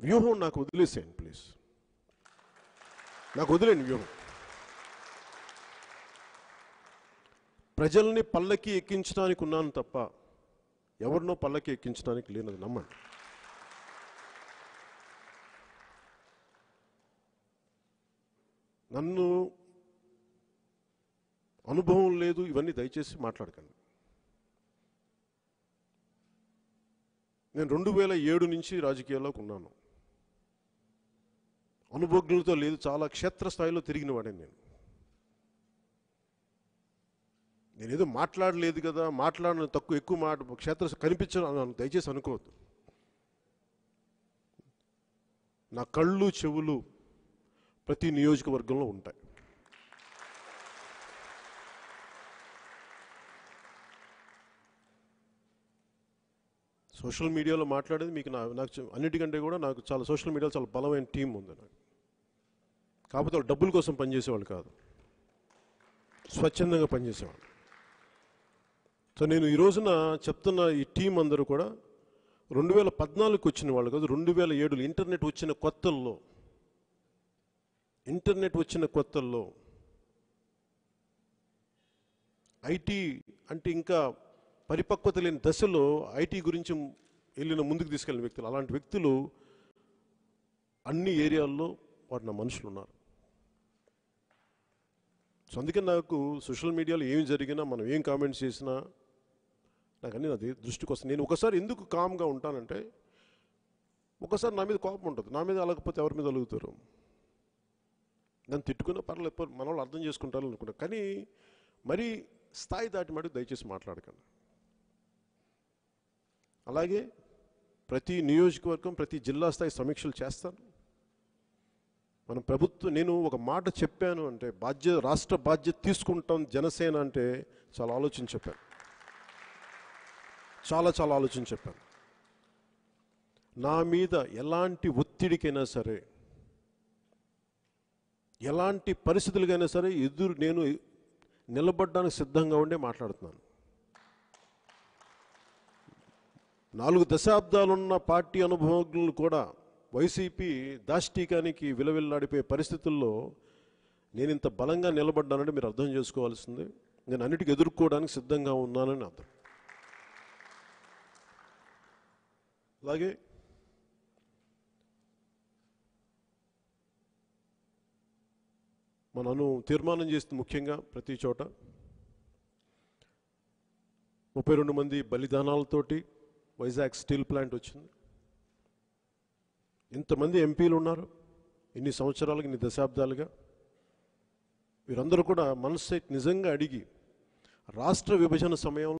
వ్యూహం నాకు వదిలేసేయండి ప్లీజ్ నాకు వదిలేండి వ్యూహం ప్రజల్ని పల్లకి ఎక్కించడానికి ఉన్నాను తప్ప ఎవరినో పల్లకి ఎక్కించడానికి లేనది నమ్మండి నన్ను అనుభవం లేదు ఇవన్నీ దయచేసి మాట్లాడకండి నేను రెండు వేల ఏడు నుంచి రాజకీయాల్లోకి ఉన్నాను అనుభవజ్ఞులతో లేదు చాలా క్షేత్రస్థాయిలో తిరిగిన వాడిని నేను నేనేదో మాట్లాడలేదు కదా మాట్లాడిన తక్కువ ఎక్కువ మాట క్షేత్ర కనిపించడం అన్నాను దయచేసి అనుకోవద్దు నా కళ్ళు చెవులు ప్రతి నియోజకవర్గంలో ఉంటాయి సోషల్ మీడియాలో మాట్లాడేది మీకు నా నాకు చె- అన్నిటికంటే కూడా నాకు చాలా సోషల్ మీడియాలో చాలా బలమైన టీం ఉంది నాకు కాకపోతే వాళ్ళు డబ్బుల కోసం పనిచేసేవాళ్ళు కాదు స్వచ్ఛందంగా పనిచేసేవాళ్ళు సో నేను ఈ రోజున చెప్తున్న ఈ టీం అందరూ కూడా రెండు వేల పద్నాలుగుకి వచ్చిన వాళ్ళు కాదు రెండు వేల ఏడులో ఇంటర్నెట్ వచ్చిన కొత్తల్లో ఇంటర్నెట్ వచ్చిన కొత్తల్లో ఐటీ అంటే ఇంకా పరిపక్వత లేని దశలో ఐటీ గురించి వెళ్ళిన ముందుకు తీసుకెళ్ళిన వ్యక్తులు అలాంటి వ్యక్తులు అన్ని ఏరియాల్లో వాడు నా మనుషులు ఉన్నారు సో అందుకే నాకు సోషల్ మీడియాలో ఏమి జరిగినా మనం ఏం కామెంట్స్ చేసినా నాకు అన్ని అది దృష్టికి వస్తుంది నేను ఒకసారి ఎందుకు కామ్గా ఉంటానంటే ఒకసారి నా మీద కోపం ఉంటుంది నా మీద అలగకపోతే ఎవరి మీద అలుగుతారు నన్ను తిట్టుకున్న పర్లేదు మన వాళ్ళు అర్థం చేసుకుంటారు అనుకుంటా కానీ మరీ స్థాయి దాటి మటుకు దయచేసి మాట్లాడకండి అలాగే ప్రతి నియోజకవర్గం ప్రతి జిల్లా స్థాయి సమీక్షలు చేస్తాను మన ప్రభుత్వం నేను ఒక మాట చెప్పాను అంటే బాధ్యత రాష్ట్ర బాధ్యత తీసుకుంటాం జనసేన అంటే చాలా ఆలోచన చెప్పాను చాలా చాలా ఆలోచన చెప్పాను నా మీద ఎలాంటి ఒత్తిడికైనా సరే ఎలాంటి పరిస్థితులకైనా సరే ఎదురు నేను నిలబడడానికి సిద్ధంగా ఉండే మాట్లాడుతున్నాను నాలుగు దశాబ్దాలున్న పార్టీ అనుభవజ్ఞులు కూడా వైసీపీ దాష్టీకానికి విలవిల్లాడిపోయే పరిస్థితుల్లో నేను ఇంత బలంగా నిలబడ్డానంటే మీరు అర్థం చేసుకోవాల్సింది నేను అన్నిటికీ ఎదుర్కోవడానికి సిద్ధంగా ఉన్నానని అర్థం అలాగే మనను తీర్మానం చేస్తుంది ముఖ్యంగా ప్రతి చోట ముప్పై రెండు మంది బలిదానాలతోటి వైజాగ్ స్టీల్ ప్లాంట్ వచ్చింది ఇంతమంది ఎంపీలు ఉన్నారు ఇన్ని సంవత్సరాలుగా ఇన్ని దశాబ్దాలుగా వీరందరూ కూడా మనసు నిజంగా అడిగి రాష్ట్ర విభజన సమయంలో